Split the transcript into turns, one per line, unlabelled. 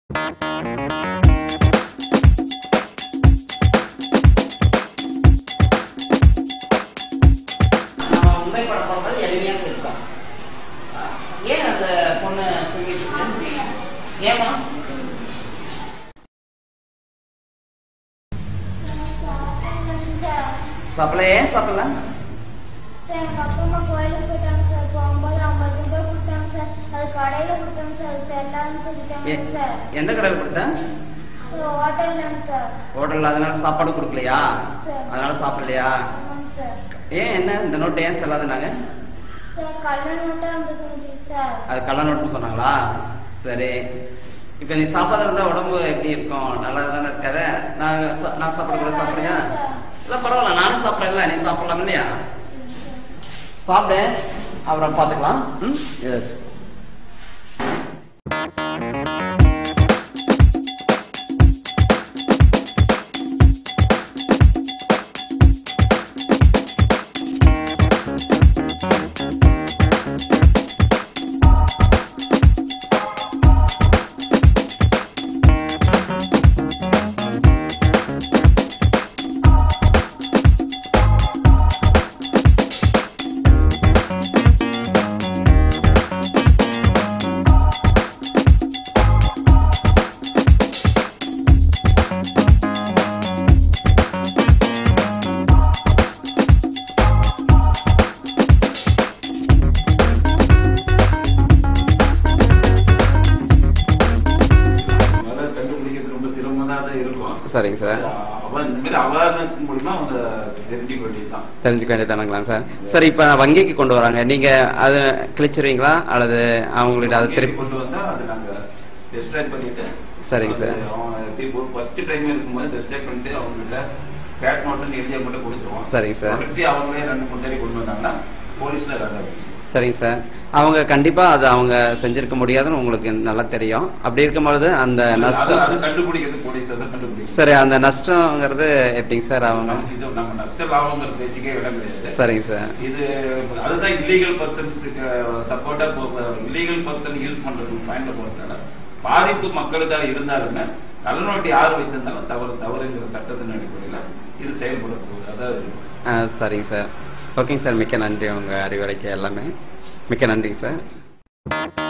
நம்ம மும்பை படம் பார்க்கும்போது எளிமையாக இருக்கும் ஏன் அந்த பொண்ணு தூங்கிட்டு இருக்கு ஏமா சாப்பிடல ஏன் சாப்பிடல
சார் எங்க அப்பா அம்மா கோயிலுக்கு போயிட்டாங்க சார் போகும்போது ஐம்பது ரூபாய் கொடுத்தாங்க சார் அது கடையில கொடுத்தாங்க சார் அது செல்லான்னு சொல்லிட்டாங்க
எ-
சார்
எந்த கடையில் கொடுத்த
ஹோட்டல்லங்க சார்
ஹோட்டல்ல அதனால சாப்பாடு கொடுக்கலையா
சரி.
அதனால சாப்பிடலையா
ஆமாங்க சார்
ஏன் என்ன இந்த நோட்டு ஏன் செல்லாதுனாங்க
சார் கல்ல நோட்டா இருந்ததுங்க சார்
அது கள்ள நோட்டுன்னு சொன்னாங்களா சரி இப்போ நீ சாப்பிடாத இருந்தா உடம்பு எப்படி இருக்கும் நல்லா தானே இருக்காத நான் சா- நான் சாப்பிட சாப்பிடுறியா இல்ல பரவாயில்ல நானும் சாப்பிடல நீ சாப்பிடலாம் இல்லையா சாப்பிடு அப்புறம் பார்த்துக்கலாம் ம் ஏதாச்சும்
முதல்ல கண்டுபிடிக்கிறது ரொம்ப சிரமமா தான் இருக்கும்
சரிங்க சார்
அவ இந்த மாதிரி அவேர்னஸ் மூலியமா அவங்க தெரிஞ்சுக்க வேண்டியதுதான்
தெரிஞ்சுக்க வேண்டியதானுங்களா சார் சார் இப்போ வங்கிக்கு கொண்டு வராங்க நீங்க அது கிழிச்சிருவீங்களா அல்லது அவங்கள்ட்ட அதை திருப்பி
கொண்டு வந்தா அது நாங்க டெஸ்ட்ராக்ட் பண்ணிட்டு
சரிங்க சார்.
அது அவங்க ஃபர்ஸ்ட் டைம் இருக்கும்போது டெஸ்ட்ராக்ட் பண்ணிட்டு அவங்கள்ட்ட கேட் நோட்னு எழுதிய மட்டும் கொடுத்துருவோம்
சரிங்க சார்.
தொடர்ச்சி அவங்களே ரெண்டு மூணு தேடி கொண்டு வந்தாங்கன்னா போலீஸ்ல வேண்டாம்
சரிங்க சார் அவங்க கண்டிப்பா அது அவங்க செஞ்சிருக்க முடியாதுன்னு உங்களுக்கு நல்லா தெரியும் அப்படி இருக்கும்பொழுது அந்த
அது
நஷ்டம்
கண்டுபிடிக்கிறது போலீஸ் தான் கண்டுபிடிக்கும்
சரி அந்த நஷ்டங்கிறது எப்படிங்க சார் அவங்க
இது நம்ம நஷ்ட லாபங்கிற பேச்சுக்கே இடம் கிடையாது
சரிங்க சார்
இது அதுதான் இல்லீகல் பர்சன்ஸுக்கு சப்போர்ட்டா இல்லீகல் பர்சன் யூஸ் பண்றதுக்கு பாயிண்ட்ல போறதுனால பாதிப்பு மக்களுக்காக இருந்தாலுமே கள்ள நோட்டு யார் வச்சிருந்தாலும் தவறு தவறுங்கிற சட்டத்தின் அடிப்படையில் இது செயல்பட போகுது அதாவது
ஆ, சரிங்க சார் ஓகேங்க சார் மிக்க நன்றி உங்க அறிவுரைக்கு எல்லாமே மிக்க நன்றிங்க சார்